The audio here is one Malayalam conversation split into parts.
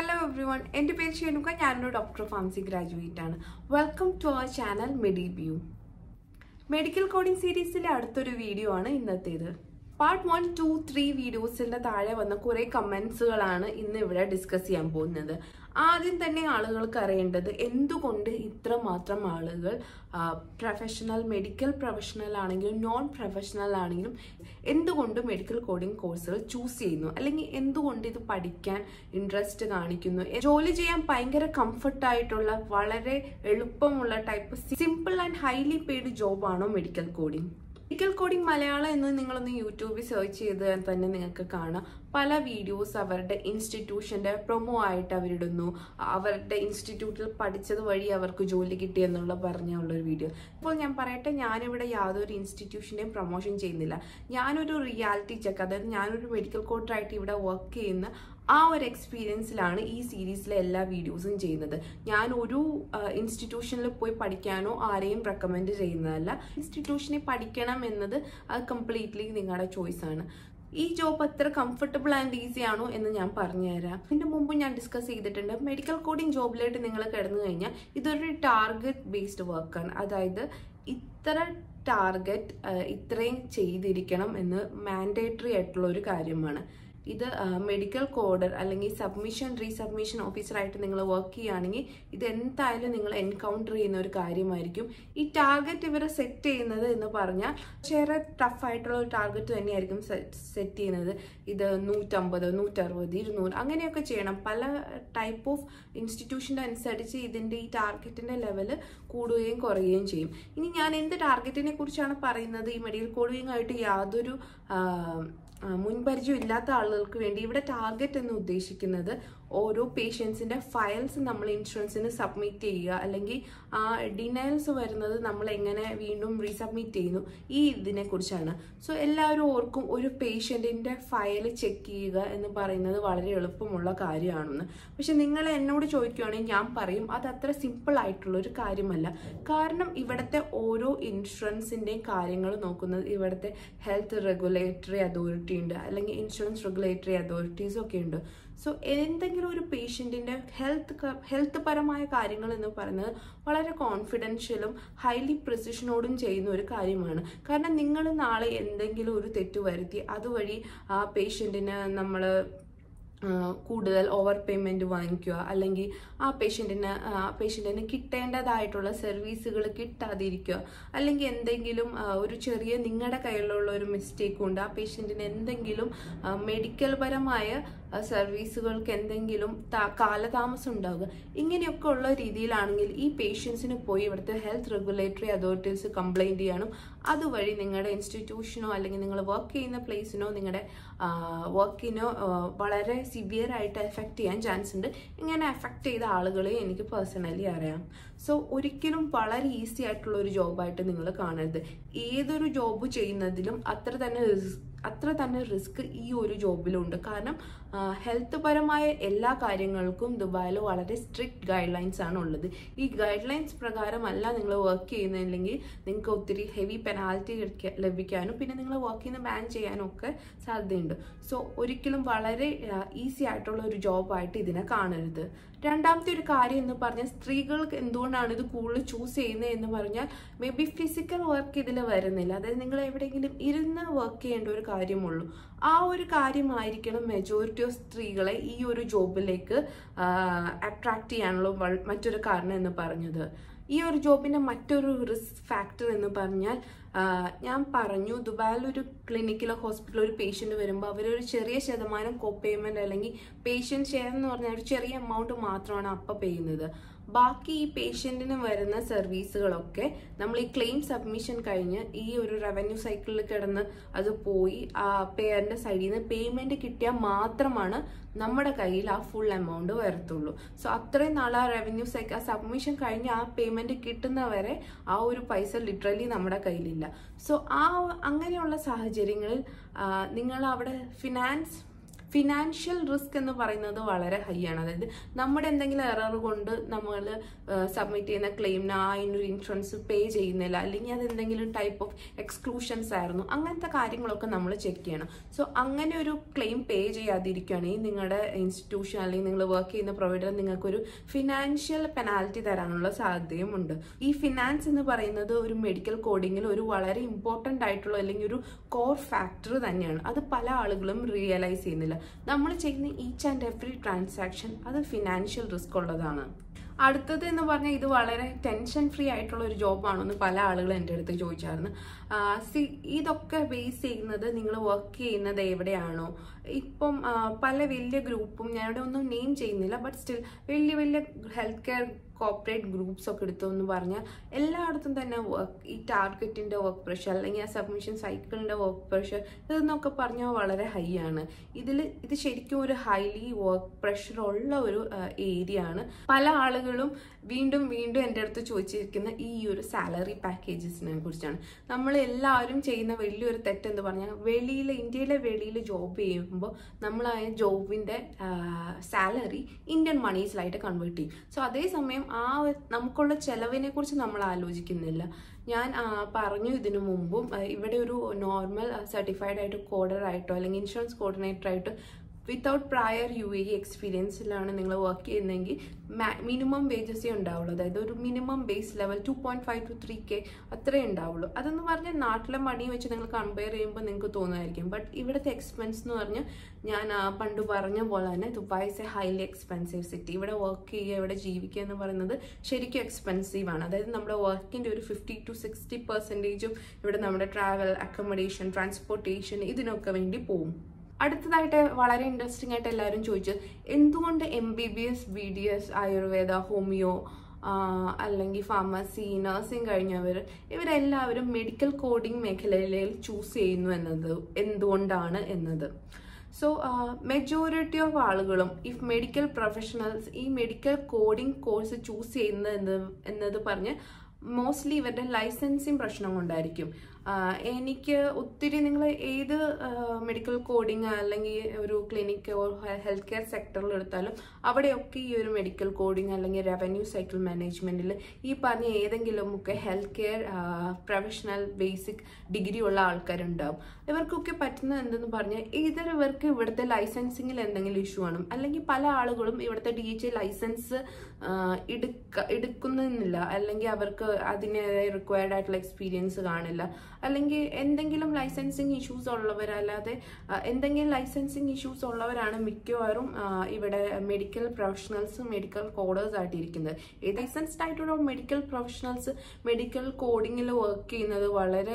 ഹലോ എവ്രി വൺ എൻ്റെ പേര് ഷേണുക ഞാനൊരു ഡോക്ടർ ഫാർമസി ഗ്രാജുവേറ്റ് ആണ് വെൽക്കം ടു അവർ ചാനൽ മെഡിബ്യൂ മെഡിക്കൽ കോഡിംഗ് സീരീസിലെ അടുത്തൊരു വീഡിയോ ആണ് ഇന്നത്തേത് പാർട്ട് വൺ ടു ത്രീ വീഡിയോസിന്റെ താഴെ വന്ന കുറെ കമന്റ്സുകളാണ് ഇന്ന് ഇവിടെ ഡിസ്കസ് ചെയ്യാൻ പോകുന്നത് ആദ്യം തന്നെ ആളുകൾക്ക് അറിയേണ്ടത് എന്തുകൊണ്ട് ഇത്ര മാത്രം ആളുകൾ പ്രൊഫഷണൽ മെഡിക്കൽ പ്രൊഫഷണൽ ആണെങ്കിലും നോൺ പ്രൊഫഷണൽ ആണെങ്കിലും എന്തുകൊണ്ട് മെഡിക്കൽ കോഡിംഗ് കോഴ്സുകൾ ചൂസ് ചെയ്യുന്നു അല്ലെങ്കിൽ എന്തുകൊണ്ട് ഇത് പഠിക്കാൻ ഇൻട്രസ്റ്റ് കാണിക്കുന്നു ജോലി ചെയ്യാൻ ഭയങ്കര കംഫർട്ട് ആയിട്ടുള്ള വളരെ എളുപ്പമുള്ള type simple and highly paid ജോബാണോ medical coding medical coding Malayalam എന്ന് നിങ്ങളൊന്ന് യൂട്യൂബിൽ സെർച്ച് ചെയ്ത് തന്നെ നിങ്ങൾക്ക് കാണാം പല വീഡിയോസ് അവരുടെ ഇൻസ്റ്റിറ്റ്യൂഷന്റെ പ്രൊമോ ആയിട്ട് അവരിടുന്നു അവരുടെ ഇൻസ്റ്റിറ്റ്യൂട്ടിൽ പഠിച്ചത് വഴി അവർക്ക് ജോലി കിട്ടി എന്നുള്ള പറഞ്ഞുള്ള ഒരു വീഡിയോ ഇപ്പോൾ ഞാൻ പറയട്ടെ ഞാനിവിടെ യാതൊരു ഇൻസ്റ്റിറ്റ്യൂഷൻ്റെയും പ്രൊമോഷൻ ചെയ്യുന്നില്ല ഞാനൊരു റിയാലിറ്റി ചെക്ക് അതായത് ഞാനൊരു മെഡിക്കൽ കോഡറായിട്ട് ഇവിടെ വർക്ക് ചെയ്യുന്ന ആ ഒരു എക്സ്പീരിയൻസിലാണ് ഈ സീരീസിലെ എല്ലാ വീഡിയോസും ചെയ്യുന്നത് ഞാൻ ഒരു ഇൻസ്റ്റിറ്റ്യൂഷനിൽ പോയി പഠിക്കാനോ ആരെയും റെക്കമെൻഡ് ചെയ്യുന്നതല്ല ഇൻസ്റ്റിറ്റ്യൂഷനിൽ പഠിക്കണം എന്നത് അത് കംപ്ലീറ്റ്ലി നിങ്ങളുടെ ചോയ്സ് ആണ് ഈ ജോബ് അത്ര കംഫർട്ടബിൾ ആൻഡ് ഈസി ആണോ എന്ന് ഞാൻ പറഞ്ഞുതരാം ഇതിന്റെ മുമ്പ് ഞാൻ ഡിസ്കസ് ചെയ്തിട്ടുണ്ട് മെഡിക്കൽ കോഡിംഗ് ജോബിലായിട്ട് നിങ്ങൾ കിടന്നു കഴിഞ്ഞാൽ ഇതൊരു ടാർഗറ്റ് ബേസ്ഡ് വർക്കാണ് അതായത് ഇത്ര ടാർഗറ്റ് ഇത്രയും ചെയ്തിരിക്കണം എന്ന് മാൻഡേറ്ററി ആയിട്ടുള്ള ഒരു കാര്യമാണ് ഇത് മെഡിക്കൽ കോഡർ അല്ലെങ്കിൽ സബ്മിഷൻ റീസബ്മിഷൻ ഓഫീസറായിട്ട് നിങ്ങൾ വർക്ക് ചെയ്യുകയാണെങ്കിൽ ഇത് എന്തായാലും നിങ്ങൾ എൻകൗണ്ടർ ചെയ്യുന്ന ഒരു കാര്യമായിരിക്കും ഈ ടാർഗറ്റ് ഇവർ സെറ്റ് ചെയ്യുന്നത് എന്ന് പറഞ്ഞാൽ വളരെ ടഫ് ആയിട്ടുള്ള ഒരു ടാർഗറ്റ് തന്നെയായിരിക്കും സെറ്റ് ചെയ്യുന്നത് ഇത് നൂറ്റമ്പത് നൂറ്ററുപത് ഇരുന്നൂറ് അങ്ങനെയൊക്കെ ചെയ്യണം പല ടൈപ്പ് ഓഫ് ഇൻസ്റ്റിറ്റ്യൂഷൻ്റെ അനുസരിച്ച് ഇതിൻ്റെ ഈ ടാർഗറ്റിൻ്റെ ലെവൽ കൂടുകയും കുറയുകയും ചെയ്യും ഇനി ഞാൻ എന്ത് ടാർഗറ്റിനെ കുറിച്ചാണ് പറയുന്നത് ഈ മെഡിക്കൽ കോഡിംഗ് ആയിട്ട് യാതൊരു മുൻപരിചയം ഇല്ലാത്ത ആളുകൾക്ക് വേണ്ടി ഇവിടെ ടാർഗറ്റ് എന്ന് ഉദ്ദേശിക്കുന്നത് ഓരോ പേഷ്യൻസിന്റെ ഫയൽസ് നമ്മൾ ഇൻഷുറൻസിന് സബ്മിറ്റ് ചെയ്യുക അല്ലെങ്കിൽ ആ ഡിനയൽസ് വരുന്നത് നമ്മൾ എങ്ങനെ വീണ്ടും റീസബ്മിറ്റ് ചെയ്യുന്നു ഈ ഇതിനെ കുറിച്ചാണ് സോ എല്ലാവരും ഓർക്കും ഒരു പേഷ്യൻറ്റിൻ്റെ ഫയൽ ചെക്ക് ചെയ്യുക എന്ന് പറയുന്നത് വളരെ എളുപ്പമുള്ള കാര്യമാണെന്ന് പക്ഷെ നിങ്ങൾ എന്നോട് ചോദിക്കുകയാണെങ്കിൽ ഞാൻ പറയും അത് അത്ര സിമ്പിൾ ആയിട്ടുള്ള ഒരു കാര്യമല്ല കാരണം ഇവിടുത്തെ ഓരോ ഇൻഷുറൻസിൻ്റെയും കാര്യങ്ങൾ നോക്കുന്നത് ഇവിടുത്തെ ഹെൽത്ത് റെഗുലേറ്ററി അതോറിറ്റി ഉണ്ട് അല്ലെങ്കിൽ ഇൻഷുറൻസ് റെഗുലേറ്ററി അതോറിറ്റീസ് ഒക്കെ ഉണ്ട് സോ എന്തെങ്കിലും ഒരു പേഷ്യൻറ്റിൻ്റെ ഹെൽത്ത് ഹെൽത്ത് പരമായ കാര്യങ്ങൾ എന്ന് പറയുന്നത് വളരെ കോൺഫിഡൻഷ്യലും ഹൈലി പ്രിസിഷനോടും ചെയ്യുന്ന ഒരു കാര്യമാണ് കാരണം നിങ്ങൾ നാളെ എന്തെങ്കിലും ഒരു തെറ്റ് വരുത്തി അതുവഴി ആ പേഷ്യൻറ്റിന് നമ്മൾ കൂടുതൽ ഓവർ പേയ്മെൻറ്റ് വാങ്ങിക്കുക അല്ലെങ്കിൽ ആ പേഷ്യൻറ്റിന് പേഷ്യൻറ്റിന് കിട്ടേണ്ടതായിട്ടുള്ള സർവീസുകൾ കിട്ടാതിരിക്കുക അല്ലെങ്കിൽ എന്തെങ്കിലും ഒരു ചെറിയ നിങ്ങളുടെ കയ്യിലുള്ള ഒരു മിസ്റ്റേക്ക് കൊണ്ട് ആ പേഷ്യൻറ്റിന് എന്തെങ്കിലും മെഡിക്കൽ പരമായ സർവീസുകൾക്ക് എന്തെങ്കിലും കാലതാമസം ഉണ്ടാവുക ഇങ്ങനെയൊക്കെ ഉള്ള രീതിയിലാണെങ്കിൽ ഈ പേഷ്യൻസിന് പോയി ഇവിടുത്തെ ഹെൽത്ത് റെഗുലേറ്ററി അതോറിറ്റീസ് കംപ്ലൈൻറ്റ് ചെയ്യാനും അതുവഴി നിങ്ങളുടെ ഇൻസ്റ്റിറ്റ്യൂഷനോ അല്ലെങ്കിൽ നിങ്ങൾ വർക്ക് ചെയ്യുന്ന പ്ലേസിനോ നിങ്ങളുടെ വർക്കിനോ വളരെ സിവിയർ ആയിട്ട് എഫക്റ്റ് ചെയ്യാൻ ചാൻസ് ഉണ്ട് ഇങ്ങനെ എഫക്റ്റ് ചെയ്ത ആളുകളെ എനിക്ക് പേഴ്സണലി അറിയാം സോ ഒരിക്കലും വളരെ ഈസി ആയിട്ടുള്ള ഒരു ജോബായിട്ട് നിങ്ങൾ കാണരുത് ഏതൊരു ജോബ് ചെയ്യുന്നതിലും അത്ര തന്നെ അത്ര തന്നെ റിസ്ക് ഈ ഒരു ജോബിലുണ്ട് കാരണം ഹെൽത്ത് പരമായ എല്ലാ കാര്യങ്ങൾക്കും ദുബായിൽ വളരെ സ്ട്രിക്റ്റ് ഗൈഡ് ലൈൻസ് ആണ് ഉള്ളത് ഈ ഗൈഡ് ലൈൻസ് പ്രകാരമല്ല നിങ്ങൾ വർക്ക് ചെയ്യുന്നില്ലെങ്കിൽ നിങ്ങൾക്ക് ഒത്തിരി ഹെവി പെനാൽറ്റി ലഭിക്കാനും പിന്നെ നിങ്ങൾ വർക്ക് ചെയ്യുന്ന ബാൻ ചെയ്യാനും ഒക്കെ സാധ്യതയുണ്ട് സോ ഒരിക്കലും വളരെ ഈസി ആയിട്ടുള്ള ഒരു ജോബായിട്ട് ഇതിനെ കാണരുത് രണ്ടാമത്തെ ഒരു കാര്യം എന്ന് പറഞ്ഞാൽ സ്ത്രീകൾക്ക് എന്തുകൊണ്ടാണ് ഇത് കൂടുതൽ ചൂസ് ചെയ്യുന്നത് എന്ന് പറഞ്ഞാൽ മേ ബി ഫിസിക്കൽ വർക്ക് ഇതിൽ വരുന്നില്ല അതായത് നിങ്ങൾ എവിടെയെങ്കിലും ഇരുന്ന് വർക്ക് ചെയ്യേണ്ട ഒരു കാര്യമുള്ളൂ ആ ഒരു കാര്യമായിരിക്കണം മെജോറിറ്റി ഓഫ് സ്ത്രീകളെ ഈ ഒരു ജോബിലേക്ക് അട്രാക്ട് ചെയ്യാനുള്ള മറ്റൊരു കാരണം എന്ന് പറഞ്ഞത് ഈ ഒരു ജോബിന്റെ മറ്റൊരു റിസ്ക് ഫാക്ടർ എന്ന് പറഞ്ഞാൽ ഞാൻ പറഞ്ഞു ദുബായിൽ ഒരു ക്ലിനിക്കിലോ ഹോസ്പിറ്റലിലോ ഒരു പേഷ്യൻ്റ് വരുമ്പോൾ അവരൊരു ചെറിയ ശതമാനം കോ പേയ്മെൻറ്റ് അല്ലെങ്കിൽ പേഷ്യൻ്റ് ഷെയർ എന്ന് പറഞ്ഞാൽ ഒരു ചെറിയ എമൗണ്ട് മാത്രമാണ് അപ്പം ചെയ്യുന്നത് ബാക്കി ഈ പേഷ്യൻറ്റിന് വരുന്ന സർവീസുകളൊക്കെ നമ്മൾ ഈ ക്ലെയിം സബ്മിഷൻ കഴിഞ്ഞ് ഈ ഒരു റവന്യൂ സൈക്കിളിൽ കിടന്ന് അത് പോയി ആ പേയറിന്റെ സൈഡിൽ നിന്ന് പേയ്മെന്റ് കിട്ടിയാൽ മാത്രമാണ് നമ്മുടെ കയ്യിൽ ആ ഫുൾ എമൗണ്ട് വരത്തുള്ളൂ സോ അത്രയും നാൾ ആ റവന്യൂ സൈക്കിൾ ആ സബ്മിഷൻ കഴിഞ്ഞ് ആ പേയ്മെന്റ് കിട്ടുന്നവരെ ആ ഒരു പൈസ ലിറ്ററലി നമ്മുടെ കയ്യിലില്ല സോ ആ അങ്ങനെയുള്ള സാഹചര്യങ്ങളിൽ നിങ്ങൾ അവിടെ ഫിനാൻസ് ഫിനാൻഷ്യൽ റിസ്ക് എന്ന് പറയുന്നത് വളരെ ഹൈ ആണ് അതായത് നമ്മുടെ എന്തെങ്കിലും എറർ കൊണ്ട് നമ്മൾ സബ്മിറ്റ് ചെയ്യുന്ന ക്ലെയിമിന് ആ അതിനൊരു ഇൻഷുറൻസ് പേ ചെയ്യുന്നില്ല അല്ലെങ്കിൽ അത് എന്തെങ്കിലും ടൈപ്പ് ഓഫ് എക്സ്ക്ലൂഷൻസ് ആയിരുന്നു അങ്ങനത്തെ കാര്യങ്ങളൊക്കെ നമ്മൾ ചെക്ക് ചെയ്യണം സോ അങ്ങനെ ഒരു ക്ലെയിം പേ ചെയ്യാതിരിക്കുകയാണെങ്കിൽ നിങ്ങളുടെ ഇൻസ്റ്റിറ്റ്യൂഷൻ അല്ലെങ്കിൽ നിങ്ങൾ വർക്ക് ചെയ്യുന്ന പ്രൊവൈഡർ നിങ്ങൾക്കൊരു ഫിനാൻഷ്യൽ പെനാൽറ്റി തരാനുള്ള സാധ്യതയും ഉണ്ട് ഈ ഫിനാൻസ് എന്ന് പറയുന്നത് ഒരു മെഡിക്കൽ കോഡിങ്ങിൽ ഒരു വളരെ ഇമ്പോർട്ടൻ്റ് ആയിട്ടുള്ള അല്ലെങ്കിൽ ഒരു കോർ ഫാക്ടർ തന്നെയാണ് അത് പല ആളുകളും റിയലൈസ് ചെയ്യുന്നില്ല നമ്മൾ ചെയ്യുന്ന ഈച്ച് ആൻഡ് എവറി ട്രാൻസാക്ഷൻ അത് ഫിനാൻഷ്യൽ റിസ്ക് ഉള്ളതാണ് അടുത്തത് എന്ന് പറഞ്ഞാൽ ഇത് വളരെ ടെൻഷൻ ഫ്രീ ആയിട്ടുള്ള ഒരു ജോബാണെന്ന് പല ആളുകളും എൻ്റെ അടുത്ത് ചോദിച്ചായിരുന്നു സി ഇതൊക്കെ ബേസ് ചെയ്യുന്നത് നിങ്ങൾ വർക്ക് ചെയ്യുന്നത് എവിടെയാണോ ഇപ്പം ആ, പല വലിയ ഗ്രൂപ്പും ഞാനിവിടെ ഒന്നും നെയിം ചെയ്യുന്നില്ല ബട്ട് സ്റ്റിൽ വലിയ വലിയ ഹെൽത്ത് കെയർ കോർപ്പറേറ്റ് ഗ്രൂപ്പ്സ് ഒക്കെ എടുത്തു എന്ന് പറഞ്ഞാൽ എല്ലായിടത്തും തന്നെ വർക്ക് ഈ ടാർഗറ്റിൻ്റെ വർക്ക് പ്രഷർ അല്ലെങ്കിൽ ആ സബ്മിഷൻ സൈക്കിളിൻ്റെ വർക്ക് പ്രഷർ ഇതെന്നൊക്കെ പറഞ്ഞാൽ വളരെ ഹൈ ആണ് ഇതിൽ ഇത് ശരിക്കും ഒരു ഹൈലി വർക്ക് പ്രഷർ ഉള്ള ഒരു ഏരിയ ആണ് പല ആളുകളും വീണ്ടും വീണ്ടും എൻ്റെ അടുത്ത് ചോദിച്ചിരിക്കുന്ന ഈ ഒരു സാലറി പാക്കേജസിനെ കുറിച്ചാണ് നമ്മൾ എല്ലാവരും ചെയ്യുന്ന വലിയൊരു തെറ്റെന്ന് പറഞ്ഞാൽ വെളിയിൽ ഇന്ത്യയിലെ വെളിയിൽ ജോബ് ചെയ്യുമ്പോൾ നമ്മൾ ആ ജോബിൻ്റെ സാലറി ഇന്ത്യൻ മണീസിലായിട്ട് കൺവേർട്ട് ചെയ്യും സോ അതേസമയം ആ ഒരു- നമുക്കുള്ള ചെലവിനെ കുറിച്ച് നമ്മൾ ആലോചിക്കുന്നില്ല ഞാൻ ആ, പറഞ്ഞു ഇതിനു മുമ്പും ആ, ഇവിടെ ഒരു നോർമൽ സർട്ടിഫൈഡ് ആയിട്ട് കോഡർ ആയിട്ടോ അല്ലെങ്കിൽ ഇൻഷുറൻസ് കോർഡിനേറ്റർ ആയിട്ടോ വിത്തൗട്ട് പ്രയർ യു എ എക്സ്പീരിയൻസിലാണ് നിങ്ങൾ വർക്ക് ചെയ്യുന്നതെങ്കിൽ മിനിമം വേജസേ ഉണ്ടാവുള്ളൂ അതായത് ഒരു minimum base level two point five two three K അത്രേ ഉണ്ടാവുള്ളൂ അതെന്ന് പറഞ്ഞാൽ നാട്ടിലെ മണി വെച്ച് നിങ്ങൾ കമ്പയർ ചെയ്യുമ്പോൾ നിങ്ങൾക്ക് തോന്നുമായിരിക്കും ബട്ട് ഇവിടുത്തെ എക്സ്പെൻസ് എന്ന് പറഞ്ഞാൽ ഞാൻ ആ, പണ്ട് പറഞ്ഞ പോലെ തന്നെ Dubai is a highly expensive city ഇവിടെ വർക്ക് ചെയ്യുക ഇവിടെ ജീവിക്കുക എന്ന് പറയുന്നത് ശരിക്കും എക്സ്പെൻസീവ് ആണ് അതായത് നമ്മുടെ വർക്കിൻ്റെ ഒരു ഫിഫ്റ്റി ടു സിക്സ്റ്റി പെർസെൻറ്റേജും ഇവിടെ നമ്മുടെ ട്രാവൽ അക്കോമഡേഷൻ ട്രാൻസ്പോർട്ടേഷൻ ഇതിനൊക്കെ വേണ്ടി പോകും അടുത്തതായിട്ട് വളരെ ഇൻട്രസ്റ്റിംഗ് ആയിട്ട് എല്ലാവരും ചോദിച്ചത് എന്തുകൊണ്ട് M B B S B D S Ayurveda homeo അല്ലെങ്കിൽ ഫാർമസി നഴ്സിംഗ് കഴിഞ്ഞവർ ഇവരെല്ലാവരും മെഡിക്കൽ കോഡിംഗ് മേഖലയിൽ ചൂസ് ചെയ്യുന്നു എന്നത് എന്തുകൊണ്ടാണ് എന്നത് സോ മെജോറിറ്റി ഓഫ് ആളുകളും ഇഫ് മെഡിക്കൽ പ്രൊഫഷണൽസ് ഈ മെഡിക്കൽ കോഡിംഗ് കോഴ്സ് ചൂസ് ചെയ്യുന്നത് എന്ന് എന്നത് പറഞ്ഞ് മോസ്റ്റ്ലി ഇവരുടെ ലൈസൻസിങ് പ്രശ്നം കൊണ്ടായിരിക്കും ആഹ് എനിക്ക് ഒത്തിരി നിങ്ങൾ ഏത് മെഡിക്കൽ കോഡിങ് അല്ലെങ്കിൽ ഒരു ക്ലിനിക്ക് ഹെൽത്ത് കെയർ സെക്ടറിൽ എടുത്താലും അവിടെയൊക്കെ ഈ ഒരു മെഡിക്കൽ കോഡിങ് അല്ലെങ്കിൽ റവന്യൂ സൈക്കിൾ മാനേജ്മെന്റിൽ ഈ പറഞ്ഞ ഏതെങ്കിലും ഒക്കെ health care professional basic degree ഉള്ള ആൾക്കാരുണ്ടാവും ഇവർക്കൊക്കെ പറ്റുന്നത് എന്തെന്ന് പറഞ്ഞാൽ either ഇവർക്ക് ഇവിടുത്തെ ലൈസൻസിങ്ങിൽ എന്തെങ്കിലും ഇഷ്യൂ ആണ് അല്ലെങ്കിൽ പല ആളുകളും ഇവിടുത്തെ ഡി എച്ച് ലൈസൻസ് എടുക്ക എടുക്കുന്നില്ല അല്ലെങ്കിൽ അവർക്ക് അതിന് റിക്വയർഡ് ആയിട്ടുള്ള എക്സ്പീരിയൻസ് കാണില്ല അല്ലെങ്കിൽ എന്തെങ്കിലും ലൈസൻസിങ് ഇഷ്യൂസ് ഉള്ളവരല്ലാതെ ആ, എന്തെങ്കിലും ലൈസൻസിങ് ഇഷ്യൂസ് ഉള്ളവരാണ് മിക്കവാറും ആ, ഇവിടെ മെഡിക്കൽ പ്രൊഫഷണൽസ് മെഡിക്കൽ കോഡേഴ്സ് ആയിട്ട് ഇരിക്കുന്നത് ലൈസൻസ്ഡ് ആയിട്ടുള്ള മെഡിക്കൽ പ്രൊഫഷണൽസ് മെഡിക്കൽ കോഡിങ്ങിൽ വർക്ക് ചെയ്യുന്നത് വളരെ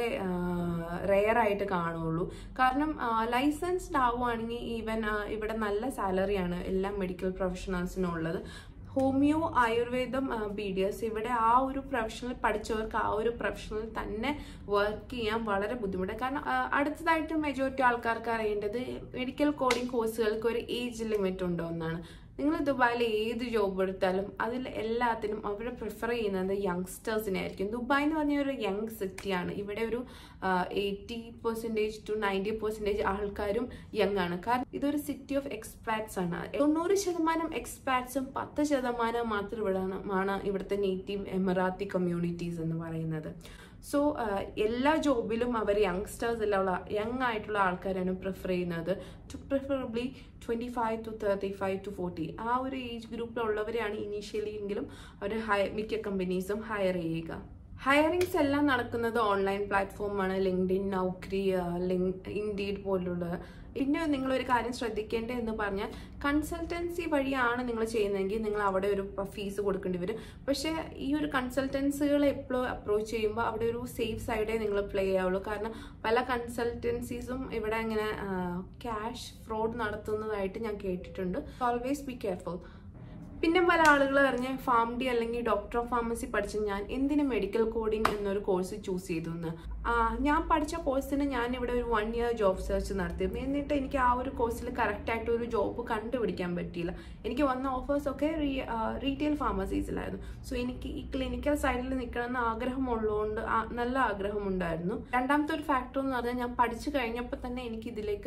റെയർ ആയിട്ട് കാണുള്ളൂ കാരണം ലൈസൻസ്ഡ് ആവുകയാണെങ്കിൽ ഈവൻ ഇവിടെ നല്ല സാലറിയാണ് എല്ലാ മെഡിക്കൽ പ്രൊഫഷണൽസിനും ഉള്ളത് ഹോമിയോ ആയുർവേദം ബി ഡി എസ് ഇവിടെ ആ ഒരു പ്രൊഫഷണൽ പഠിച്ചവർക്ക് ആ ഒരു പ്രൊഫഷണൽ തന്നെ വർക്ക് ചെയ്യാൻ വളരെ ബുദ്ധിമുട്ടാണ് കാരണം ആ, അടുത്തതായിട്ട് മെജോറിറ്റി ആൾക്കാർക്ക് അറിയേണ്ടത് മെഡിക്കൽ കോഡിംഗ് കോഴ്സുകൾക്ക് ഒരു ഏജ് ലിമിറ്റ് ഉണ്ടോ എന്നാണ് നിങ്ങൾ ദുബായിൽ ഏത് ജോബ് എടുത്താലും അതിൽ എല്ലാത്തിനും അവർ പ്രിഫർ ചെയ്യുന്നത് യങ്സ്റ്റേഴ്സിനെ ആയിരിക്കും ദുബായ് എന്ന് പറഞ്ഞ ഒരു യങ് സിറ്റിയാണ് ഇവിടെ ഒരു eighty percentage to ninety percentage ആൾക്കാരും യങ് ആണ് കാരണം ഇതൊരു സിറ്റി ഓഫ് എക്സ്പാറ്റ്സ് ആണ് തൊണ്ണൂറ് ശതമാനം എക്സ്പാറ്റ്സും പത്ത് ശതമാനം മാത്രം ഇവിടെയാണ് ആണ് ഇവിടുത്തെ നേറ്റീവ് എമിറാത്തി കമ്മ്യൂണിറ്റീസ് എന്ന് പറയുന്നത് സോ എല്ലാ ജോബിലും അവർ യങ്സ്റ്റേഴ്സ് എല്ലാം യങ് ആയിട്ടുള്ള ആൾക്കാരാണ് പ്രിഫർ ചെയ്യുന്നത് to preferably twenty five to thirty five to forty ആ ഒരു ഏജ് ഗ്രൂപ്പിലുള്ളവരെയാണ് ഇനീഷ്യലി എങ്കിലും അവർ ഹയ മിക്ക കമ്പനീസും ഹയർ ചെയ്യുക ഹയറിങ്സ് എല്ലാം നടക്കുന്നത് ഓൺലൈൻ പ്ലാറ്റ്ഫോമാണ് ലിങ്ക്ഡിൻ നൗക്രി ലിങ്ക് ഇൻഡീഡ് പോലുള്ള പിന്നെ നിങ്ങൾ ഒരു കാര്യം ശ്രദ്ധിക്കേണ്ടത് എന്ന് പറഞ്ഞാൽ കൺസൾട്ടൻസി വഴിയാണ് നിങ്ങൾ ചെയ്യുന്നതെങ്കിൽ നിങ്ങൾ അവിടെ ഒരു ഫീസ് കൊടുക്കേണ്ടി വരും പക്ഷേ ഈ ഒരു കൺസൾട്ടൻസികൾ എപ്പോഴും അപ്രോച്ച് ചെയ്യുമ്പോൾ അവിടെ ഒരു സേഫ് സൈഡേ നിങ്ങൾ പ്ലേ ചെയ്യാവുള്ളൂ കാരണം പല കൺസൾട്ടൻസീസും ഇവിടെ അങ്ങനെ ക്യാഷ് ഫ്രോഡ് നടത്തുന്നതായിട്ട് ഞാൻ കേട്ടിട്ടുണ്ട് ഓൾവേസ് ബി കെയർഫുൾ പിന്നെ പല ആളുകൾ അറിഞ്ഞ് ഫാം ഡി അല്ലെങ്കിൽ ഡോക്ടർ ഓഫ് ഫാർമസി പഠിച്ച ഞാൻ എന്തിന് മെഡിക്കൽ കോഡിംഗ് എന്നൊരു കോഴ്സ് ചൂസ് ചെയ്തു എന്ന് ആ, ഞാൻ പഠിച്ച കോഴ്സിന് ഞാൻ ഇവിടെ ഒരു വൺ ഇയർ ജോബ് സെർച്ച് നടത്തിയിരുന്നു എന്നിട്ട് എനിക്ക് ആ ഒരു കോഴ്സിൽ കറക്റ്റായിട്ട് ഒരു ജോബ് കണ്ടുപിടിക്കാൻ പറ്റിയില്ല എനിക്ക് വന്ന ഓഫേഴ്സ് ഒക്കെ റീറ്റെയിൽ ഫാർമസീസിലായിരുന്നു സോ എനിക്ക് ഈ ക്ലിനിക്കൽ സൈഡിൽ നിൽക്കണമെന്ന് ആഗ്രഹമുള്ളതുകൊണ്ട് ആ- നല്ല ആഗ്രഹമുണ്ടായിരുന്നു രണ്ടാമത്തെ ഒരു ഫാക്ടർ എന്ന് പറഞ്ഞാൽ ഞാൻ പഠിച്ചു കഴിഞ്ഞപ്പോൾ തന്നെ എനിക്ക് ഇതിലേക്ക്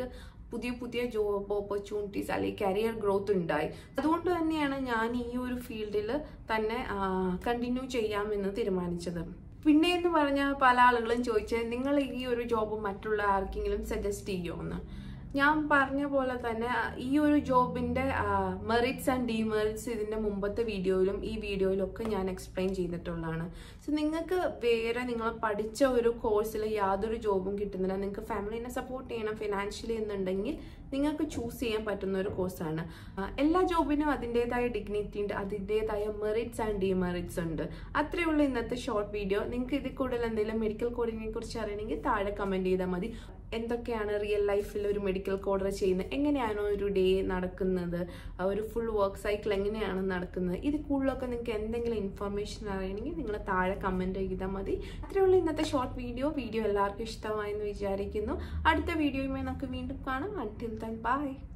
പുതിയ പുതിയ ജോബ് ഓപ്പർച്യൂണിറ്റീസ് അല്ലെങ്കിൽ കരിയർ ഗ്രോത്ത് ഉണ്ടായി അതുകൊണ്ട് തന്നെയാണ് ഞാൻ ഈ ഒരു ഫീൽഡിൽ തന്നെ കണ്ടിന്യൂ ചെയ്യാമെന്ന് തീരുമാനിച്ചത് പിന്നെ എന്ന് പറഞ്ഞാൽ പല ആളുകളും ചോദിച്ചത് നിങ്ങൾ ഈ ഒരു ജോബ് മറ്റുള്ള ആർക്കെങ്കിലും സജസ്റ്റ് ചെയ്യുമോ ഞാൻ പറഞ്ഞ പോലെ തന്നെ ആ, ഈ ഒരു ജോബിന്റെ മെറിറ്റ്സ് ആൻഡ് ഡിമെറിറ്റ്സ് ഇതിന്റെ മുമ്പത്തെ വീഡിയോയിലും ഈ വീഡിയോയിലും ഒക്കെ ഞാൻ എക്സ്പ്ലെയിൻ ചെയ്തിട്ടുള്ളതാണ് സോ നിങ്ങൾക്ക് വേറെ നിങ്ങൾ പഠിച്ച ഒരു കോഴ്സിൽ യാതൊരു ജോബും കിട്ടുന്നില്ല നിങ്ങൾക്ക് ഫാമിലിനെ സപ്പോർട്ട് ചെയ്യണം ഫിനാൻഷ്യലി എന്നുണ്ടെങ്കിൽ നിങ്ങൾക്ക് ചൂസ് ചെയ്യാൻ പറ്റുന്ന ഒരു കോഴ്സാണ് എല്ലാ ജോബിനും അതിൻ്റെതായ ഡിഗ്നിറ്റി ഉണ്ട് അതിൻ്റെതായ മെറിറ്റ്സ് ആൻഡ് ഡിമെറിറ്റ്സ് ഉണ്ട് അത്രയേ ഉള്ളൂ ഇന്നത്തെ ഷോർട്ട് വീഡിയോ നിങ്ങൾക്ക് ഇതിൽ കൂടുതൽ എന്തെങ്കിലും മെഡിക്കൽ കോഡിനെ കുറിച്ച് അറിയണമെങ്കിൽ താഴെ കമൻറ്റ് ചെയ്താൽ മതി എന്തൊക്കെയാണ് റിയൽ ലൈഫിൽ ഒരു മെഡിക്കൽ കോഡർ ചെയ്യുന്നത് എങ്ങനെയാണോ ഒരു ഡേ നടക്കുന്നത് ആ ഒരു ഫുൾ വർക്ക് സൈക്കിൾ എങ്ങനെയാണ് നടക്കുന്നത് ഇത് കൂടുതലൊക്കെ നിങ്ങൾക്ക് എന്തെങ്കിലും ഇൻഫർമേഷൻ അറിയണമെങ്കിൽ നിങ്ങൾ താഴെ കമൻറ്റ് ചെയ്താൽ മതി അത്രയേ ഉള്ളൂ ഇന്നത്തെ ഷോർട്ട് വീഡിയോ വീഡിയോ എല്ലാവർക്കും ഇഷ്ടമായെന്ന് വിചാരിക്കുന്നു അടുത്ത വീഡിയോയുമായി നമുക്ക് വീണ്ടും കാണാം അൺടിൽ ദൻ ബൈ